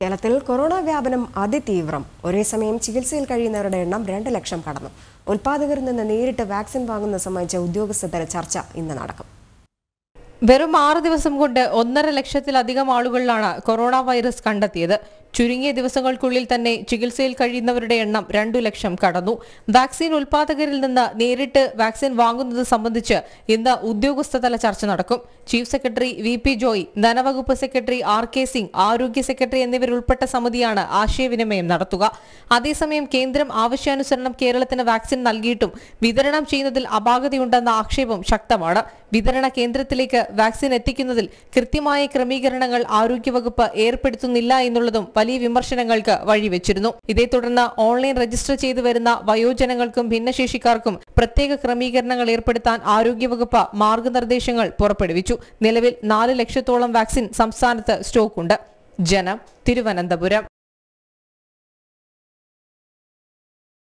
കേരളത്തിൽ കൊറോണ വ്യാപനം അതിതീവ്രം ഒരേ സമയം ചികിത്സയിൽ കഴിയുന്നവരുടെ എണ്ണം രണ്ട് ലക്ഷം കടന്നു ഉൽപാദകരിൽ നിന്ന് നേരിട്ട് വാക്സിൻ വാങ്ങുന്നത് സംബന്ധിച്ച ഉദ്യോഗസ്ഥതല ചർച്ച ഇന്ന് നടക്കും വെറും ആറ് ദിവസം കൊണ്ട് ഒന്നര ലക്ഷത്തിലധികം ആളുകളിലാണ് കൊറോണ വൈറസ് കണ്ടെത്തിയത് ചുരുങ്ങിയ ദിവസങ്ങൾക്കുള്ളിൽ തന്നെ ചികിത്സയിൽ കഴിയുന്നവരുടെ എണ്ണം രണ്ടു ലക്ഷം കടന്നു വാക്സിൻ ഉൽപാദകരിൽ നിന്ന് നേരിട്ട് വാക്സിൻ വാങ്ങുന്നത് സംബന്ധിച്ച് ഇന്ന് ഉദ്യോഗസ്ഥതല ചർച്ച നടക്കും chief secretary V P Joy ധനവകുപ്പ് സെക്രട്ടറി ആർ കെ സിംഗ് ആരോഗ്യ സെക്രട്ടറി എന്നിവരുൾപ്പെട്ട സമിതിയാണ് ആശയവിനിമയം നടത്തുക അതേസമയം കേന്ദ്രം ആവശ്യാനുസരണം കേരളത്തിന് വാക്സിൻ നൽകിയിട്ടും വിതരണം ചെയ്യുന്നതിൽ അപാകതയുണ്ടെന്ന ആക്ഷേപം ശക്തമാണ് വിതരണ കേന്ദ്രത്തിലേക്ക് വാക്സിൻ എത്തിക്കുന്നതിൽ കൃത്യമായ ക്രമീകരണങ്ങൾ ആരോഗ്യവകുപ്പ് ഏർപ്പെടുത്തുന്നില്ല എന്നുള്ളതും വലിയ വിമർശനങ്ങൾക്ക് വഴിവെച്ചിരുന്നു ഇതേ തുടർന്ന് ഓൺലൈൻ രജിസ്റ്റർ ചെയ്തു വരുന്ന വയോജനങ്ങൾക്കും ഭിന്നശേഷിക്കാർക്കും പ്രത്യേക ക്രമീകരണങ്ങൾ ഏർപ്പെടുത്താൻ ആരോഗ്യവകുപ്പ് മാർഗനിർദ്ദേശങ്ങൾ പുറപ്പെടുവിച്ചു നിലവിൽ നാല് ലക്ഷത്തോളം വാക്സിൻ സംസ്ഥാനത്ത് സ്റ്റോക്കുണ്ട് ജനം തിരുവനന്തപുരം